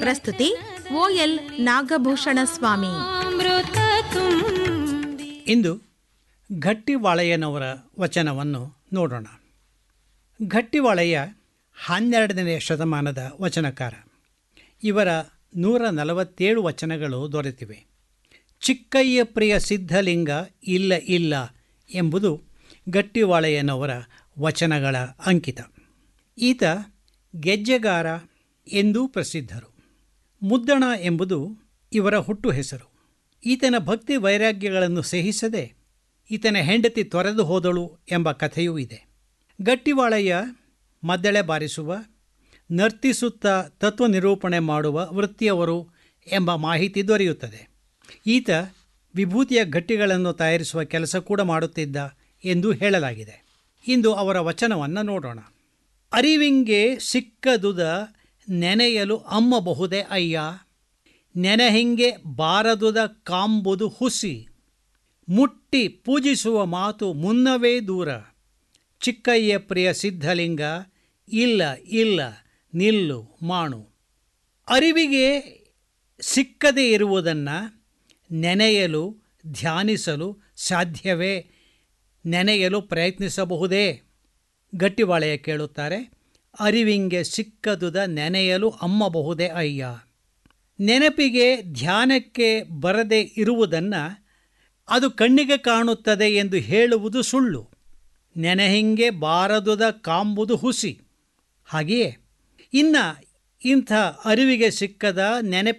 ಪ್ರಸ್ತುತಿ ಓಎಲ್ ನಾಗಭೂಷಣ ಸ್ವಾಮಿ ಅಮೃತ ತುಂಬಿ ಇಂದು ಗಟ್ಟಿವಾಳಯ್ಯನವರ ವಚನವನ್ನು ನೋಡೋಣ ಗಟ್ಟಿವಾಳಯ್ಯ ಹನ್ನೆರಡನೇ ಶತಮಾನದ ವಚನಕಾರ ಇವರ ನೂರ ನಲವತ್ತೇಳು ವಚನಗಳು ದೊರೆತಿವೆ ಚಿಕ್ಕಯ್ಯ ಪ್ರಿಯ ಸಿದ್ಧಲಿಂಗ ಇಲ್ಲ ಇಲ್ಲ ಎಂಬುದು ಗಟ್ಟಿವಾಳಯ್ಯನವರ ವಚನಗಳ ಅಂಕಿತ ಈತ ಗೆಜ್ಜೆಗಾರ ಎಂದೂ ಪ್ರಸಿದ್ಧರು ಮುದ್ದಣ ಎಂಬುದು ಇವರ ಹುಟ್ಟು ಹೆಸರು ಈತನ ಭಕ್ತಿ ವೈರಾಗ್ಯಗಳನ್ನು ಸಹಿಸದೆ ಈತನ ಹೆಂಡತಿ ತೊರೆದು ಹೋದಳು ಎಂಬ ಕಥೆಯೂ ಇದೆ ಗಟ್ಟಿವಾಳಯ್ಯ ಮದ್ದಳೆ ಬಾರಿಸುವ ನರ್ತಿಸುತ್ತಾ ತತ್ವ ನಿರೂಪಣೆ ಮಾಡುವ ವೃತ್ತಿಯವರು ಎಂಬ ಮಾಹಿತಿ ದೊರೆಯುತ್ತದೆ ಈತ ವಿಭೂತಿಯ ಗಟ್ಟಿಗಳನ್ನು ತಯಾರಿಸುವ ಕೆಲಸ ಕೂಡ ಮಾಡುತ್ತಿದ್ದ ಎಂದು ಹೇಳಲಾಗಿದೆ ಇಂದು ಅವರ ವಚನವನ್ನು ನೋಡೋಣ ಅರಿವಿಂಗೆ ಸಿಕ್ಕದುದ ನೆನೆಯಲು ಅಮ್ಮಬಹುದೇ ಅಯ್ಯ ನೆನಹಿಂಗೆ ಬಾರದುದ ಕಾಂಬುದು ಹುಸಿ ಮುಟ್ಟಿ ಪೂಜಿಸುವ ಮಾತು ಮುನ್ನವೇ ದೂರ ಚಿಕ್ಕಯ್ಯ ಪ್ರಿಯ ಸಿದ್ಧಲಿಂಗ ಇಲ್ಲ ಇಲ್ಲ ನಿಲ್ಲು ಮಾಣು ಅರಿವಿಗೆ ಸಿಕ್ಕದೇ ಇರುವುದನ್ನು ನೆನೆಯಲು ಧ್ಯಾನಿಸಲು ಸಾಧ್ಯವೇ ನೆನೆಯಲು ಪ್ರಯತ್ನಿಸಬಹುದೇ ಗಟ್ಟಿವಾಳೆಯ ಕೇಳುತ್ತಾರೆ ಅರಿವಿಂಗೆ ಸಿಕ್ಕದುದ ನೆನೆಯಲು ಅಮ್ಮಬಹುದೇ ಅಯ್ಯ ನೆನಪಿಗೆ ಧ್ಯಾನಕ್ಕೆ ಬರದೇ ಇರುವುದನ್ನು ಅದು ಕಣ್ಣಿಗೆ ಕಾಣುತ್ತದೆ ಎಂದು ಹೇಳುವುದು ಸುಳ್ಳು ನೆನಹಿಂಗೆ ಬಾರದುದ ಕಾಂಬುದು ಹುಸಿ ಹಾಗೆಯೇ ಇನ್ನು ಇಂಥ ಅರಿವಿಗೆ ಸಿಕ್ಕದ ನೆನಪು